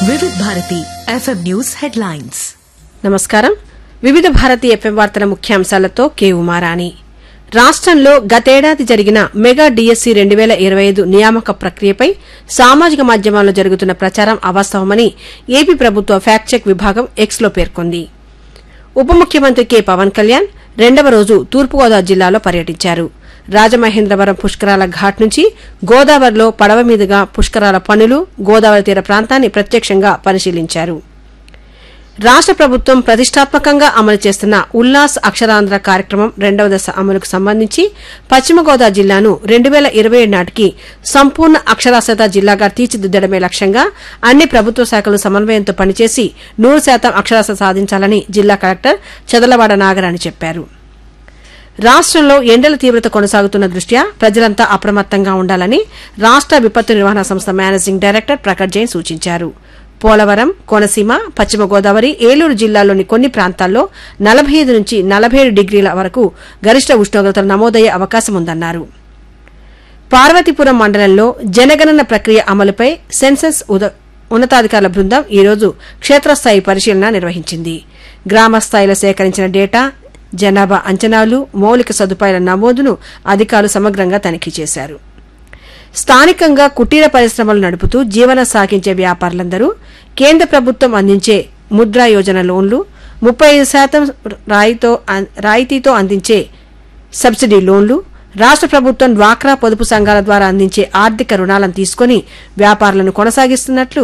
వివిధ Bharati FM news headlines నమస్కారం వివిధ భారతి ఎఫ్ఎం వార్తల ముఖ్యాంశాలతో కె ఉమారాణి రాష్ట్రంలో గతేడాది జరిగిన మెగా డిఎస్సి రెండు వేల ఇరవై ఐదు నియామక ప్రక్రియపై సామాజిక మాధ్యమాల్లో జరుగుతున్న ప్రచారం అవాస్తవమని ఏపీ ప్రభుత్వ ఫ్యాక్ట్ చెక్ విభాగం ఎక్స్లో పేర్కొంది ఉప ముఖ్యమంత్రి కె పవన్ కళ్యాణ్ రెండవ రోజు తూర్పుగోదావరి జిల్లాలో పర్యటించారు రాజమహేంద్రవరం పుష్కరాల ఘాట్ నుంచి గోదావరిలో పడవ మీదుగా పుష్కరాల పనులు గోదావరి తీర ప్రాంతాన్ని ప్రత్యక్షంగా పరిశీలించారు రాష్ట ప్రభుత్వం ప్రతిష్టాత్మకంగా అమలు చేస్తున్న ఉల్లాస్ అక్షరాంధ్ర కార్యక్రమం రెండవ దశ అమలుకు సంబంధించి పశ్చిమ గోదావరి జిల్లాను రెండు వేల ఇరవై ఏడు నాటికి సంపూర్ణ అక్షరాస్యత జిల్లాగా తీర్చిదిద్దడమే లక్ష్యంగా అన్ని ప్రభుత్వ శాఖలు సమన్వయంతో పనిచేసి నూరు శాతం అక్షరాస్యత సాధించాలని జిల్లా కలెక్టర్ చదలవాడ నాగరాణి చెప్పారు రాష్ట్రంలో ఎండల తీవ్రత కొనసాగుతున్న దృష్ట్యా ప్రజలంతా అప్రమత్తంగా ఉండాలని రాష్ట విపత్తు నిర్వహణ సంస్థ మేనేజింగ్ డైరెక్టర్ ప్రకట్ జైన్ సూచించారు పోలవరం కోనసీమ పశ్చిమ గోదావరి ఏలూరు జిల్లాల్లోని కొన్ని ప్రాంతాల్లో నలభై ఐదు నుంచి నలభై ఏడు డిగ్రీల వరకు గరిష్ట ఉష్ణోగ్రతలు నమోదయ్యే అవకాశం ఉందన్నారు పార్వతీపురం మండలంలో జనగణన ప్రక్రియ అమలుపై సెన్సస్ ఉద- ఉన్నతాధికారుల బృందం ఈరోజు క్షేత్రస్థాయి పరిశీలన నిర్వహించింది గ్రామ స్థాయిలో సేకరించిన డేటా జనాభా అంచనాలు మౌలిక సదుపాయాల నమోదును అధికారులు సమగ్రంగా తనిఖీ చేశారు స్థానికంగా కుటీర పరిశ్రమలు నడుపుతూ జీవనం సాగించే వ్యాపారులందరూ కేంద్ర ప్రభుత్వం అందించే ముద్రా యోజన లోన్లు ముప్పై ఐదు శాతం రాయితో అన్- రాయితీతో అందించే సబ్సిడీ లోన్లు రాష్ట ప్రభుత్వం డ్వాక్రా పొదుపు సంఘాల ద్వారా అందించే ఆర్థిక రుణాలను తీసుకుని వ్యాపారాలను కొనసాగిస్తున్నట్లు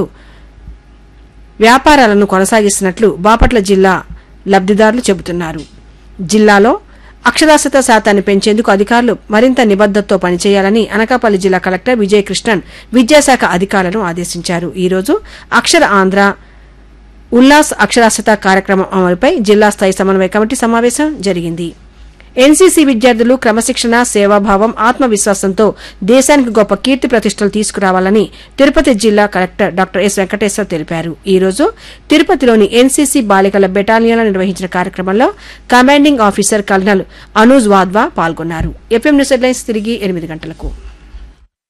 వ్యాపారాలను కొనసాగిస్తున్నట్లు బాపట్ల జిల్లా లబ్దిదారులు చెబుతున్నారు జిల్లాలో అక్షరాస్యత శాతాన్ని పెంచేందుకు అధికారులు మరింత నిబద్దతతో పనిచేయాలని అనకాపల్లి జిల్లా కలెక్టర్ విజయకృష్ణన్ విద్యాశాఖ అధికారులను ఆదేశించారు ఈ రోజు అక్షర ఆంధ్ర ఉల్లాస్ అక్షరాస్యత కార్యక్రమం అమలుపై జిల్లా స్థాయి సమన్వయ కమిటీ సమావేశం జరిగింది ఎన్సీసీ విద్యార్థులు క్రమశిక్షణ సేవాభావం ఆత్మవిశ్వాసంతో దేశానికి గొప్ప కీర్తి ప్రతిష్టలు తీసుకురావాలని తిరుపతి జిల్లా కలెక్టర్ డాక్టర్ ఎస్ వెంకటేశ్వర్ తెలిపారు ఈ రోజు తిరుపతిలోని ఎన్సీసీ బాలికల బెటాలియన్లో నిర్వహించిన కార్యక్రమంలో commanding officer colonel Anuj Wadhwa పాల్గొన్నారు ఎఫ్ఎం న్యూస్ హెడ్లైన్స్ తిరిగి ఎనిమిది గంటలకు